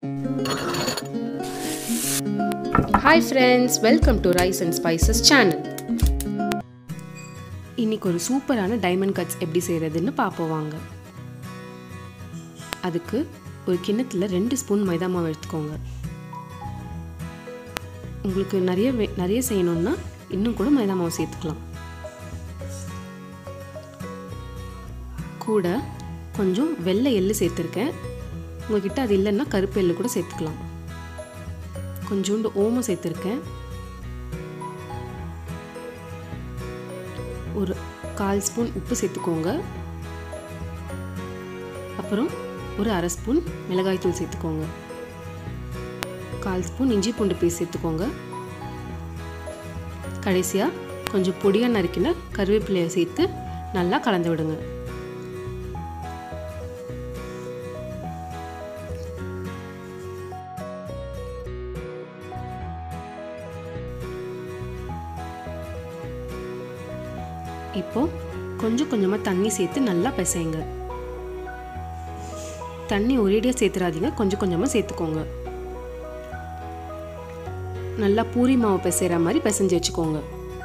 hi friends welcome to rice and spices channel இன்னைக்கு ஒரு சூப்பரான டைமண்ட் கட்ஸ் எப்படி செய்கிறதுன்னு பார்ப்போம் வாங்க அதுக்கு ஒரு கிண்ணத்தில் ரெண்டு ஸ்பூன் மைதா மாவு எடுத்துக்கோங்க உங்களுக்கு நிறைய வே- நிறைய செய்யணும்னா இன்னும் கூட மைதா மாவு சேர்த்துக்கலாம் கூட கொஞ்சம் வெள்ளை எள்ளு சேர்த்துருக்கேன் உங்ககிட்ட அது இல்லைன்னா கருப்பு எள்ளு கூட சேர்த்துக்கலாம் கொஞ்சோண்டு ஓமம் சேர்த்துருக்கேன் ஒரு கால் ஸ்பூன் உப்பு சேர்த்துக்கோங்க அப்புறம் ஒரு அரை ஸ்பூன் மிளகாய்த்தூள் சேர்த்துக்கோங்க கால் ஸ்பூன் இஞ்சி பூண்டு பேஸ்ட் சேர்த்துக்கோங்க கடைசியாக கொஞ்சம் பொடியாக நறுக்கின கருவேப்பிலையை சேர்த்து நல்லா கலந்து விடுங்க இப்போ கொஞ்சம் கொஞ்சமாக தண்ணி சேர்த்து நல்லா பிசையுங்க தண்ணி ஒரேடியாக சேர்த்துறாதீங்க கொஞ்சம் கொஞ்சமாக சேர்த்துக்கோங்க நல்லா பூரி மாவு பிசைகிற மாதிரி பிசைஞ்சு வச்சுக்கோங்க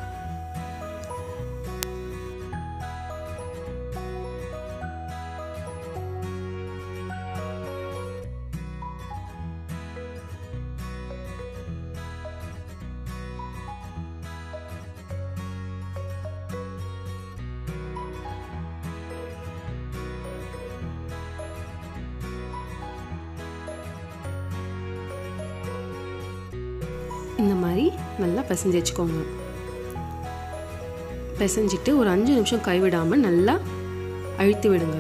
இந்த மாதிரி நல்லா பிசைஞ்சு வச்சுக்கோங்க பிசைஞ்சிட்டு ஒரு அஞ்சு நிமிஷம் கைவிடாமல் நல்லா அழுத்தி விடுங்க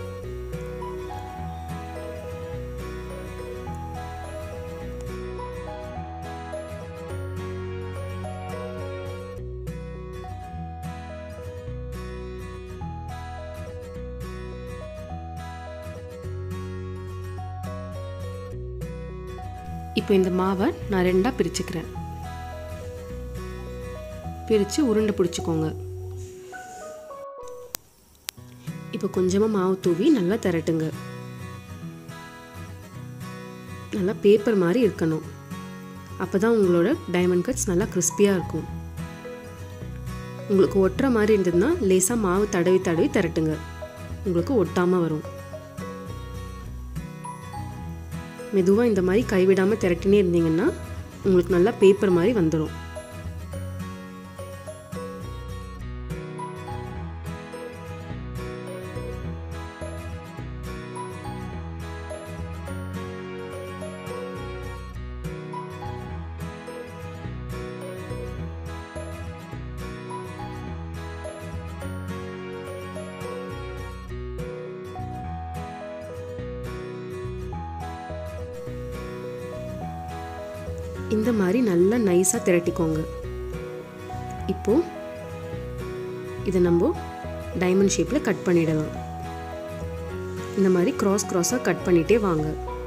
இப்போ இந்த மாவை நான் ரெண்டாக பிரிச்சுக்கிறேன் பிரித்து உருண்டை பிடிச்சிக்கோங்க இப்போ கொஞ்சமாக மாவு தூவி நல்லா திரட்டுங்க நல்லா பேப்பர் மாதிரி இருக்கணும் அப்போ தான் உங்களோட டைமண்ட் கட்ஸ் நல்லா கிறிஸ்பியாக இருக்கும் உங்களுக்கு ஒட்டுற மாதிரி இருந்ததுன்னா லேசாக மாவு தடவி தடவி திரட்டுங்க உங்களுக்கு ஒட்டாமல் வரும் மெதுவாக இந்த மாதிரி கைவிடாமல் திரட்டினே இருந்தீங்கன்னா உங்களுக்கு நல்லா பேப்பர் மாதிரி வந்துடும் இந்த மாதிரி நல்லா நைஸாக திரட்டிக்கோங்க இப்போ இதை நம்ம டைமண்ட் ஷேப்பில் கட் பண்ணிடலாம் இந்த மாதிரி கிராஸ் கிராஸாக கட் பண்ணிட்டே வாங்க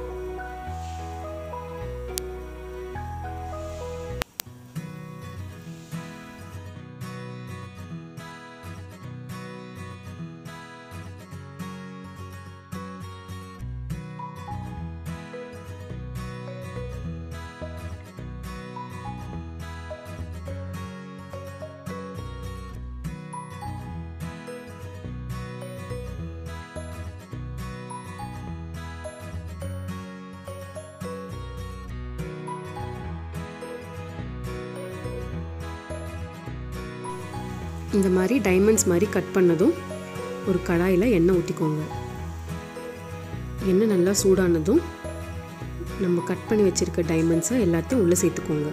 இந்த மாதிரி டைமண்ட்ஸ் மாதிரி கட் பண்ணதும் ஒரு கடாயில் எண்ணெய் ஊற்றிக்கோங்க எண்ணெய் நல்லா சூடானதும் நம்ம கட் பண்ணி வச்சுருக்க டைமண்ட்ஸை எல்லாத்தையும் உள்ளே சேர்த்துக்கோங்க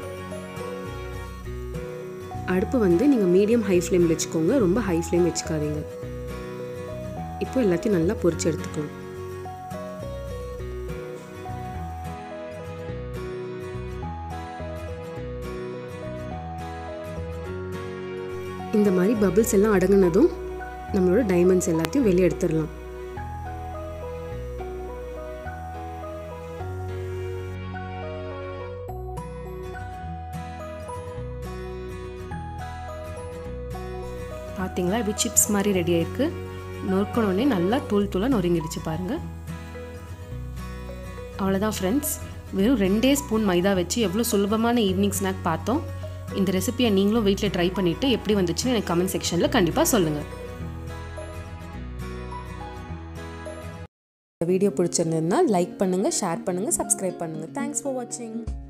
அடுப்பு வந்து நீங்கள் மீடியம் ஹை ஃப்ளேம் வச்சுக்கோங்க ரொம்ப ஹை ஃப்ளேம் வச்சுக்காதீங்க இப்போ எல்லாத்தையும் நல்லா பொரிச்சு எடுத்துக்கலாம் இந்த மாதிரி பபிள்ஸ் எல்லாம் அடங்குனதும் நம்மளோட டைமண்ட்ஸ் எல்லாத்தையும் வெளியே எடுத்துடலாம் பார்த்தீங்களா இப்படி சிப்ஸ் மாதிரி ரெடி ஆயிருக்கு நொறுக்கணுன்னே நல்லா தூள் தூளாக நொறுங்கிடுச்சு பாருங்கள் அவ்வளோதான் ஃப்ரெண்ட்ஸ் வெறும் ரெண்டே ஸ்பூன் மைதா வச்சு எவ்வளோ சுலபமான ஈவினிங் ஸ்நாக் பார்த்தோம் இந்த ரெசிபியை நீங்களும் வீட்டில் ட்ரை பண்ணிவிட்டு எப்படி வந்துச்சுன்னு எனக்கு கமெண்ட் செக்ஷனில் கண்டிப்பாக சொல்லுங்கள் இந்த வீடியோ பிடிச்சிருந்ததுன்னா லைக் பண்ணுங்கள் ஷேர் பண்ணுங்கள் சப்ஸ்கிரைப் பண்ணுங்கள் தேங்க்ஸ் ஃபார் வாட்சிங்